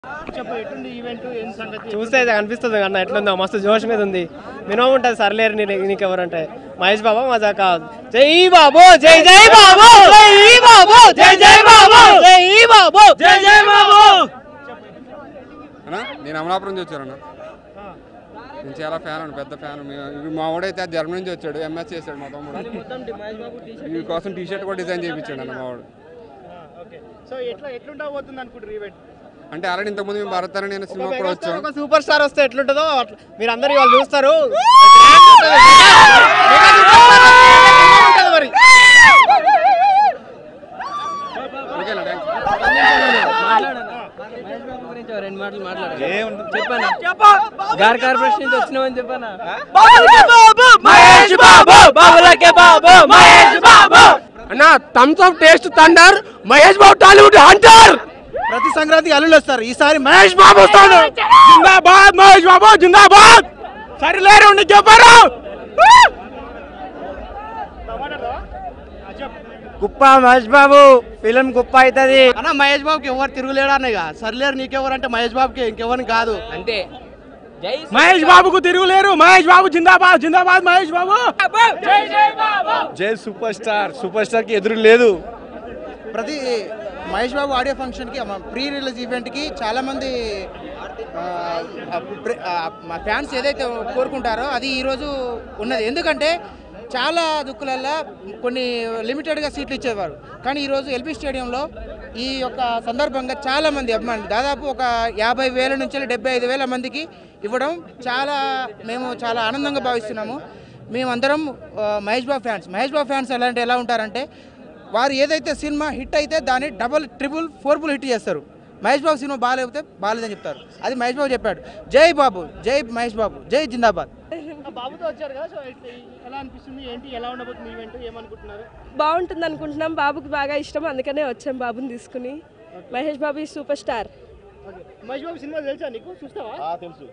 చెప్పు ఎట్లుంది ఈవెంట్ ఏం సంగతి చూస్తే అయితే అనిపిస్తుంది అన్న ఎట్లుందో మస్తు జోష్ మీద ఉంది మినిమం ఉంటుంది సర్లేరు నీ నీకు ఎవరంటే మహేష్ బాబా మజా కాదు జై బాబు జై జై బాబు జై బాబు జై జై బాబు జై బాబు జై జై బాబు అన్నా నేను అమలాపురం నుంచి వచ్చాను నేను చాలా ఫ్యాన్ అండి పెద్ద ఫ్యాన్ మా వాడైతే జర్మనీ నుంచి వచ్చాడు ఎంఎస్ చేశాడు మా తమ్ముడు ఈ కోసం టీ షర్ట్ కూడా డిజైన్ చేయించాడు అన్న మా వాడు ఓకే సో ఎట్లా ఎట్లుండబోతుంది అనుకుంటారు ఈవెంట్ అంటే ఆల్రెడీ ఇంతకుముందు మేము భరత్ అని నేను సినిమా కూడా వచ్చాం ఒక సూపర్ స్టార్ వస్తే ఎట్లుంటుందో అట్లా మీరు అందరు వాళ్ళు చూస్తారు మరి ఓకేనా థ్యాంక్స్ రెండు మాటలు మాట్లాడు చెప్పాను గారి కార్పొరేషన్ నుంచి వచ్చినామని చెప్పానా మహేష్ బాబు బాబులకే బాబు మహేష్ బాబు అన్న Thums Up taste thunder Mahesh Babu Tollywood hunter ప్రతి సంక్రాంతికి అల్లుళ్ళు వస్తారు ఈసారి మహేష్ బాబు వస్తాడు జిందాబాద్ మహేష్ బాబు జిందాబాద్ సరిలేరు చెప్పారు కుప్ప మహేష్ బాబు ఫిలిం కుప్ప అవుతుంది అన్న మహేష్ బాబుకి ఎవరు తిరుగులేడు అన్నయ్య సర్లేరు నీకెవరు అంటే మహేష్ బాబుకి ఇంకెవరిని కాదు అంతే జై మహేష్ బాబుకు తిరుగులేరు మహేష్ బాబు జిందాబాద్ జిందాబాద్ మహేష్ బాబు జై సూపర్ స్టార్ సూపర్ స్టార్ కి ఎదురు లేదు ప్రతి మహేష్ బాబు ఆడియో ఫంక్షన్కి ప్రీ రిలీజ్ ఈవెంట్కి చాలామంది ఆ, ఆ, ప్ర- ఆ, మా ఫ్యాన్స్ ఏదైతే కోరుకుంటారో అది ఈరోజు ఉన్నది ఎందుకంటే చాలా దుక్కులల్లో కొన్ని లిమిటెడ్గా సీట్లు ఇచ్చేవారు కానీ ఈరోజు ఎల్బీ స్టేడియంలో ఈ యొక్క సందర్భంగా చాలామంది అభిమానులు దాదాపు ఒక యాభై వేల నుంచి డెబ్బై ఐదు వేల మందికి ఇవ్వడం చాలా మేము చాలా ఆనందంగా భావిస్తున్నాము మేమందరం ఆ, మహేష్ బాబు ఫ్యాన్స్ మహేష్ బాబు ఫ్యాన్స్ ఎలా అంటే ఎలా ఉంటారంటే వారు ఏదైతే సినిమా హిట్ అయితే దాన్ని డబుల్ ట్రిపుల్ ఫోర్ఫుల్ హిట్ చేస్తారు మహేష్ బాబు సినిమా బాగాలేకపోతే బాగాలేదని చెప్తారు అది మహేష్ బాబు చెప్పాడు జై బాబు జై మహేష్ బాబు జై జిందాబాద్ బాబుతో వచ్చారు కదా సో ఎలా అనిపిస్తుంది ఏంటి ఎలా ఉండబోతుంది ఈవెంట్ ఏమనుకుంటున్నారు బాగుంటుంది అనుకుంటున్నాం బాబుకి బాగా ఇష్టం అందుకనే వచ్చాం బాబుని తీసుకుని మహేష్ బాబు ఈ సూపర్ స్టార్ మహేష్ బాబు సినిమా తెలుసా నీకు చూస్తావా తెలుసు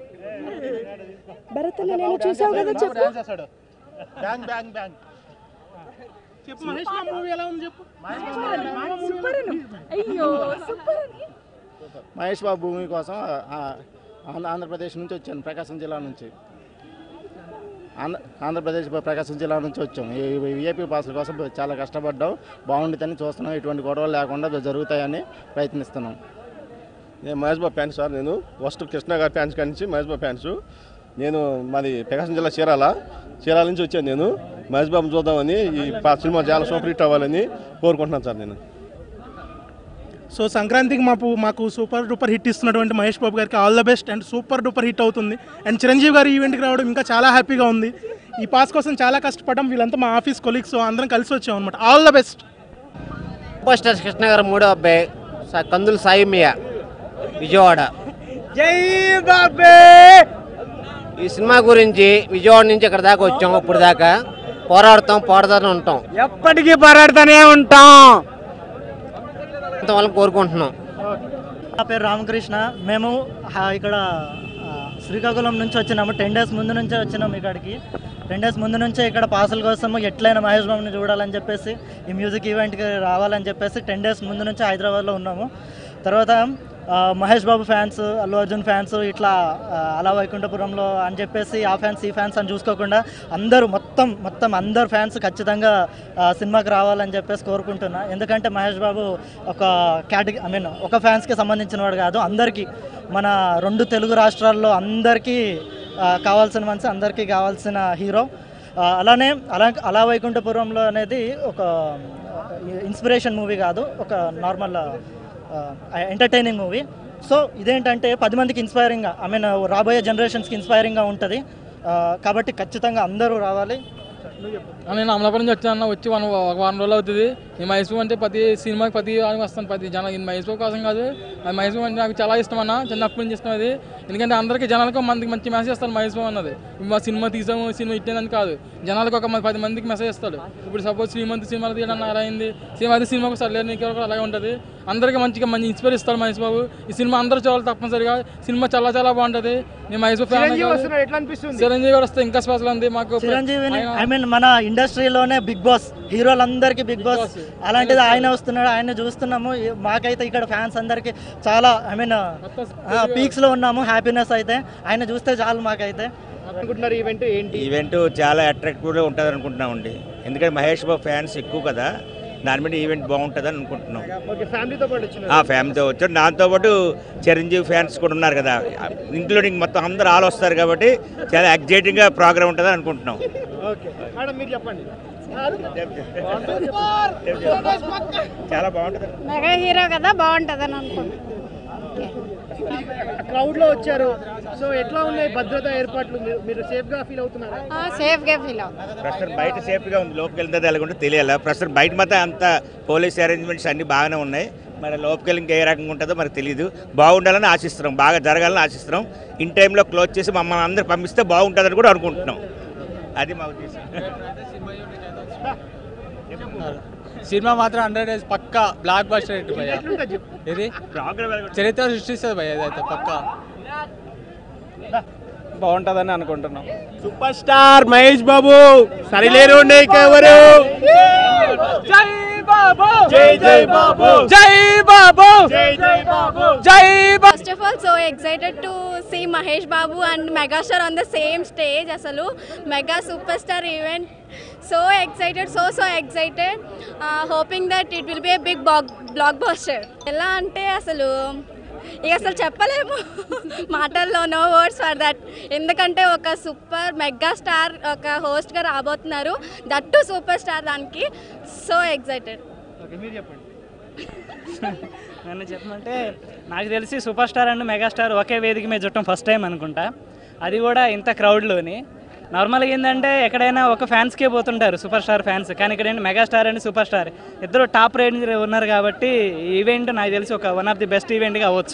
భరత్ అన్న నేను చూసావు కదా చెప్పు బ్యాంగ్ బ్యాంగ్ బ్యాంగ్ చెప్పు మహేష్ బాబు మూవీ ఎలా ఉంది చెప్పు సూపర్ అను. అయ్యో సూపర్ అని. మహేష్ బాబు భూమి కోసం ఆ, ఆంధ్ర- ఆంధ్రప్రదేశ్ నుంచి వచ్చాను ప్రకాశం జిల్లా నుంచి ఆంధ్ర ఆంధ్రప్రదేశ్ ప్రకాశం జిల్లా నుంచి వచ్చాం ఈ విఐపీ పాసుల కోసం చాలా కష్టపడ్డాం బాగుంటుందని చూస్తున్నాం ఎటువంటి గొడవలు లేకుండా జరుగుతాయని ప్రయత్నిస్తున్నాం నేను మహేష్ బాబు ఫ్యాన్స్ సార్ నేను ఫస్ట్ కృష్ణ గారి ఫ్యాన్స్ కాడి నుంచి మహేష్ బాబు ఫ్యాన్స్ నేను మాది ప్రకాశం జిల్లా చీరాల చీరాల నుంచి వచ్చాను నేను మహేష్ బాబు చూద్దామని ఈ పా- సినిమా చాలా సూపర్ హిట్ అవ్వాలని కోరుకుంటున్నాను సార్ నేను సో సంక్రాంతికి మాకు మాకు సూపర్ డూపర్ హిట్ ఇస్తున్నటువంటి మహేష్ బాబు గారికి all the best and super duper hit అవుతుంది అండ్ చిరంజీవి గారు ఈవెంట్కి రావడం ఇంకా చాలా హ్యాపీగా ఉంది ఈ పాస్ కోసం చాలా కష్టపడడం వీళ్ళంతా మా ఆఫీస్ కొలీగ్స్ అందరం కలిసి వచ్చాం అనమాట all the best super star Krishna garu మూడో అబ్బాయి స- కందులు సాయి మియా విజయవాడ జై బాబే ఈ సినిమా గురించి విజయవాడ నుంచి ఇక్కడ దాకా వచ్చాం ఇప్పుడు దాకా పోరాడతాం పోరాడుతూనే ఉంటాం ఎప్పటికీ పోరాడుతూనే ఉంటాం వాళ్ళని కోరుకుంటున్నాం నా పేరు రామకృష్ణ మేము హా, ఇక్కడ ఆ, శ్రీకాకుళం నుంచి వచ్చినాము టెన్ డేస్ ముందు నుంచే వచ్చినాము ఇక్కడికి టెన్ డేస్ ముందు నుంచే ఇక్కడ పాసుల కోసము ఎట్లయినా మహేష్ బాబుని చూడాలని చెప్పేసి ఈ మ్యూజిక్ ఈవెంట్కి రావాలని చెప్పేసి టెన్ డేస్ ముందు నుంచే హైదరాబాద్లో ఉన్నాము తర్వాత ఆ, మహేష్ బాబు ఫ్యాన్స్ అల్లు అర్జున్ ఫ్యాన్స్ ఇట్లా ఆ, అలా వైకుంఠపురంలో అని చెప్పేసి ఆ ఫ్యాన్స్ ఈ ఫ్యాన్స్ అని చూసుకోకుండా అందరూ మొత్తం మొత్తం అందరు ఫ్యాన్స్ ఖచ్చితంగా ఆ, సినిమాకి రావాలని చెప్పేసి కోరుకుంటున్నా ఎందుకంటే మహేష్ బాబు ఒక కేటగిరీ ఐ మీన్ ఒక ఫ్యాన్స్కి సంబంధించిన వాడు కాదు అందరికీ మన రెండు తెలుగు రాష్ట్రాల్లో అందరికీ ఆ, కావాల్సిన మనిషి అందరికీ కావాల్సిన హీరో ఆ, అలానే అలా అలా వైకుంఠపురంలో అనేది ఒక ఇన్స్పిరేషన్ మూవీ కాదు ఒక నార్మల్ ఎంటర్టైనింగ్ మూవీ సో ఇదేంటంటే పది మందికి ఇన్స్పైరింగ్గా ఐ మీన్ రాబోయే జనరేషన్స్కి ఇన్స్పైరింగ్గా ఉంటుంది ఆ, కాబట్టి ఖచ్చితంగా అందరూ రావాలి నేను అమలాపురం నుంచి వచ్చాను వచ్చి వన్ ఒక వారం రోజులు అవుతుంది ఈ మహేష్ బాబు అంటే ప్రతి సినిమాకి ప్రతి వారికి వస్తాను ప్రతి జన ఈ మహేష్ బాబు కోసం కాదు అది మహేష్ బాబు అంటే నాకు చాలా ఇష్టం అన్న చిన్నప్పటి నుంచి ఇష్టం అది ఎందుకంటే అందరికీ జనాలకు మందికి మంచి మెసేజ్ ఇస్తాడు మహేష్ బాబు అన్నది మా సినిమా తీసాము సినిమా ఇట్టేదని కాదు జనాలకు ఒక మ- పది మందికి మెసేజ్ ఇస్తాడు ఇప్పుడు సపోజ్ శ్రీమంత్ సినిమాలు తీయడం అలా అయింది శ్రీమంతి సినిమాకు సర్లేదు నీకు కూడా అలాగే ఉంటుంది అందరికీ మంచిగా మంచి ఇన్స్పైర్ ఇస్తాడు మహేష్ బాబు ఈ సినిమా అందరూ చూడాలి తప్పనిసరిగా సినిమా చాలా చాలా బాగుంటుంది నేను మహేష్ బాబు fan చిరంజీవి కాదు. వస్తున్నాడు ఎట్లా అనిపిస్తుంది చిరంజీవి గారు వస్తే ఇంకా స్పెషల్ ఉంది మాకు చిరంజీవిని ఆయన- ఐ మీన్ మన ఇండస్ట్రీలోనే బిగ్ బాస్ హీరోలందరికీ బిగ్ బాస్ అలాంటిది ఆయన వస్తున్నాడు ఆయన చూస్తున్నాము ఈ- మాకైతే ఇక్కడ ఫ్యాన్స్ అందరికి చాలా ఐ మీన్ పీక్స్ లో ఉన్నాము హ్యాపీనెస్ అయితే ఆయన చూస్తే చాలు మాకైతే అనుకుంటున్నారు ఈవెంట్ ఏంటి ఈవెంట్ చాలా అట్రాక్టివ్గా ఉంటుంది అనుకుంటున్నామండి ఎందుకంటే మహేష్ బాబు ఫ్యాన్స్ ఎక్కువ కదా దాని మీద ఈవెంట్ బాగుంటుంది అని అనుకుంటున్నాం ఓకే ఫ్యామిలీతో పాటు వచ్చిన ఆ ఫ్యామిలీతో వచ్చారు దాంతోపాటు చిరంజీవి ఫ్యాన్స్ కూడా ఉన్నారు కదా ఇంక్లూడింగ్ మొత్తం అందరూ ఆల్ వస్తారు కాబట్టి చాలా ఎగ్జైటింగ్గా ప్రోగ్రామ్ ఉంటుంది అనుకుంటున్నాం ఓకే మేడం మీరు చెప్పండి చాలా బాగుంటుంది మెగా హీరో కదా బాగుంటుంది అని అనుకుంటున్నాను క్రౌడ్ లో వచ్చారు సో ఎట్లా ఉన్నాయి భద్రతా ఏర్పాట్లు మీరు- మీరు సేఫ్ గా ఫీల్ అవుతున్నారా సేఫ్గా ఫీల్ అవుతుంది ప్రస్తుతం బయట సేఫ్గా ఉంది లోపలికి వెళ్తే ఎలాగుంటే తెలియాలి ప్రస్తుతం బయట మాత్రం అంత పోలీస్ అరేంజ్మెంట్స్ అన్నీ బాగానే ఉన్నాయి మరి లోపలికి వెళ్ళి ఇంకా ఏ రకంగా ఉంటుందో మనకు తెలియదు బాగుండాలని ఆశిస్తున్నాం బాగా జరగాలని ఆశిస్తున్నాం ఇన్ టైంలో క్లోజ్ చేసి మమ్మల్ని అందరూ పంపిస్తే బాగుంటుందని కూడా అనుకుంటున్నాం అది మా ఉద్దేశం సినిమా మాత్రం హండ్రెడ్ డేస్ పక్కా బ్లాక్ బస్టర్ హిట్ భయ్య ఎట్లుంటుంది చెప్పు ఇది చరిత్ర సృష్టిస్తుంది భయ్య ఇదైతే పక్కా బాగుంటుందని అనుకుంటున్నాం సూపర్ స్టార్ మహేష్ బాబు సరిలేరు ఎవరు జై బాబు జై జై బాబు జై బాబు జై జై బాబు జై Babu first of all so excited to see Mahesh Babu and megastar on the same stage అసలు mega super star event so excited so so excited hoping that it will be a big blockbuster ఎలా అంటే అసలు ఇక అసలు చెప్పలేము మాటల్లో no words for that ఎందుకంటే ఒక సూపర్ మెగా స్టార్ ఒక హోస్ట్గా రాబోతున్నారు దట్ టు సూపర్ స్టార్ దానికి సో ఎక్సైటెడ్ ఓకే మీరు చెప్పండి నన్ను చెప్పమంటే నాకు తెలిసి సూపర్ స్టార్ అండ్ మెగాస్టార్ ఒకే వేదిక మీద చుట్టం ఫస్ట్ టైం అనుకుంటా అది కూడా ఇంత క్రౌడ్లోని నార్మల్గా ఏంటంటే ఎక్కడైనా ఒక ఫ్యాన్స్కే పోతుంటారు సూపర్ స్టార్ ఫ్యాన్స్ కానీ ఇక్కడ ఏంటి మెగాస్టార్ అండ్ సూపర్ స్టార్ ఇద్దరు టాప్ రేంజ్ ఉన్నారు కాబట్టి ఈ ఈవెంట్ నాకు తెలిసి ఒక వన్ ఆఫ్ ది బెస్ట్ ఈవెంట్గా అవ్వచ్చు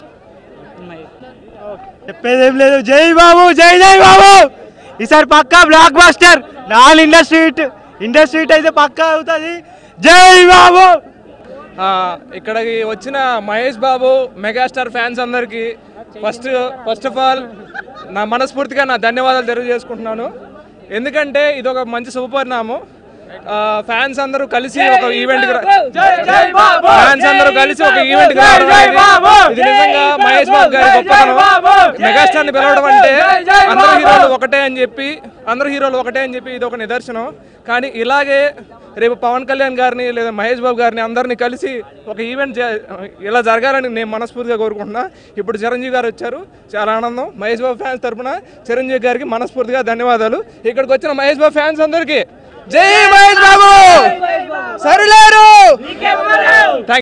చెప్పేదేం లేదు జై బాబు జై జై బాబు ఈసారి పక్కా blockbuster non industry industry అయితే పక్కా అవుతుంది జై బాబు ఆ, ఇక్కడికి వచ్చిన మహేష్ బాబు మెగాస్టార్ ఫ్యాన్స్ అందరికీ ఫస్ట్ ఫస్ట్ ఆఫ్ ఆల్ నా మనస్ఫూర్తిగా నా ధన్యవాదాలు తెలియజేసుకుంటున్నాను ఎందుకంటే ఇది ఒక మంచి శుభపరిణామం ఆ, ఫ్యాన్స్ అందరూ కలిసి ఒక ఈవెంట్ ఫ్యాన్స్ అందరూ కలిసి ఒక ఈవెంట్ ఇది నిజంగా మహేష్ బాబు గారి గొప్పతనం మెగాస్టార్ ని పిలవడం అంటే అందరు హీరోలు ఒకటే అని చెప్పి అందరు హీరోలు ఒకటే అని చెప్పి ఇది ఒక నిదర్శనం కానీ ఇలాగే రేపు పవన్ కళ్యాణ్ గారిని లేదా మహేష్ బాబు గారిని అందరినీ కలిసి ఒక ఈవెంట్ జ- ఇలా జరగాలని నేను మనస్ఫూర్తిగా కోరుకుంటున్నా ఇప్పుడు చిరంజీవి గారు వచ్చారు చాలా ఆనందం మహేష్ బాబు ఫ్యాన్స్ తరపున చిరంజీవి గారికి మనస్ఫూర్తిగా ధన్యవాదాలు ఇక్కడికి వచ్చిన మహేష్ బాబు ఫ్యాన్స్ అందరికీ జై మహేష్ బాబు సరిలేరు